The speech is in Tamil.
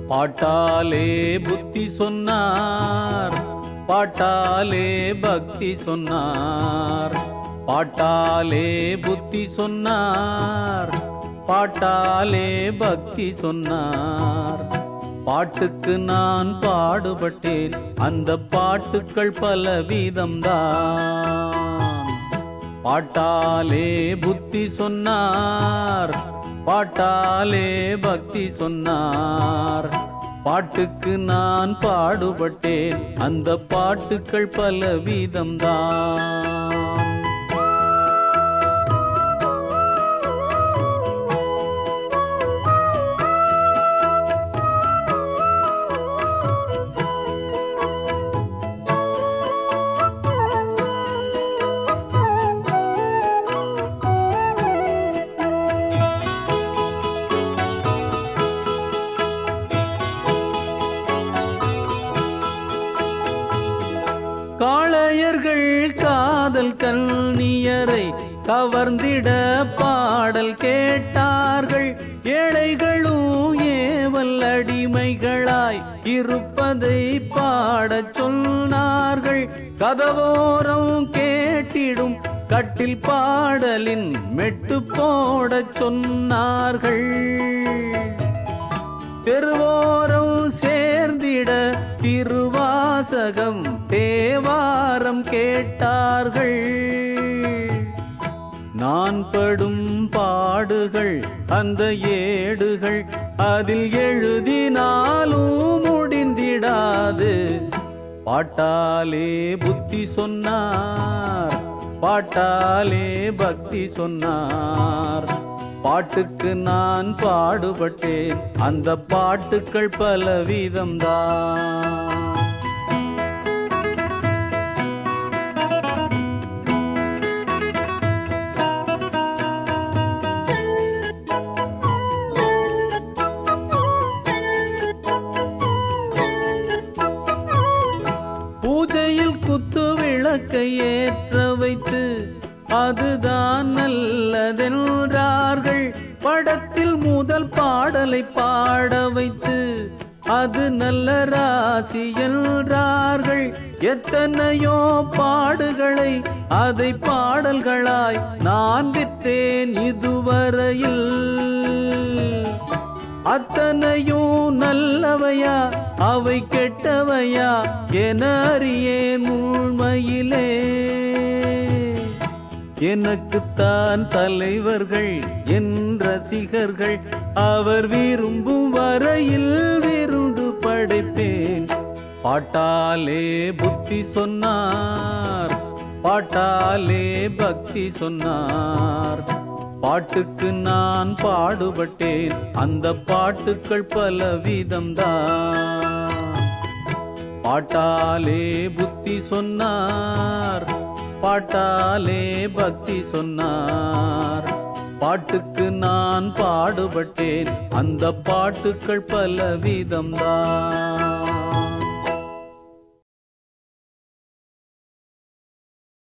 பாட்டாலே புத்தி சொன்னார் பாட்டாலே பக்தி சொன்னார் பாட்டாலே புத்தி சொன்னார் பாட்டாலே பக்தி சொன்னார் பாட்டுக்கு நான் பாடுபட்டேன் அந்த பாட்டுக்கள் பலவிதம்தான் பாட்டாலே புத்தி சொன்னார் பாட்டாலே பக்தி சொன்னார் பாட்டுக்கு நான் பாடுபட்டேன் அந்த பாட்டுக்கள் பலவிதம்தான் காளையர்கள் காதல் கல்னியரை கவர்ந்திட பாடல் கேட்டார்கள் ஏழைகளும் ஏவல் அடிமைகளாய் இருப்பதை பாடச் சொன்னார்கள் கதவோரம் கேட்டிடும் கட்டில் பாடலின் மெட்டு போடச் சொன்னார்கள் தெருவோரம் சேர்ந்திட திருவாசகம் தேவாரம் கேட்டார்கள் நான் படும் பாடுகள் அந்த ஏடுகள் அதில் எழுதினாலும் முடிந்திடாது பாட்டாலே புத்தி சொன்னார் பாட்டாலே பக்தி சொன்னார் பாட்டுக்கு நான் பாடுபட்டேன் அந்த பாட்டுக்கள் பலவிதம்தான் பூஜையில் குத்து விளக்கை ஏற்ற வைத்து அதுதான் நல்லதென்றார்கள் படத்தில் முதல் பாடலை பாட வைத்து அது நல்ல ராசி என்றார்கள் எத்தனையோ பாடுகளை அதை பாடல்களாய் நான் விற்றேன் இதுவரையில் அத்தனையும் நல்லவையா அவை கெட்டவையா என அறியேன் உண்மையிலே எனக்குத்தான் தலைவர்கள் என் ரசிகர்கள் அவர் விரும்பும் வரையில் விருந்து படைப்பேன் பாட்டாலே புத்தி சொன்னார் பாட்டாலே பக்தி சொன்னார் பாட்டுக்கு நான் பாடுபட்டேன் அந்த பாட்டுக்கள் பலவிதம்தான் பாட்டாலே புத்தி சொன்னார் பாட்டாலே பக்தி சொன்னார் பாட்டுக்கு நான் பாடுபட்டேன் அந்த பாட்டுக்கள் பலவிதம்தான்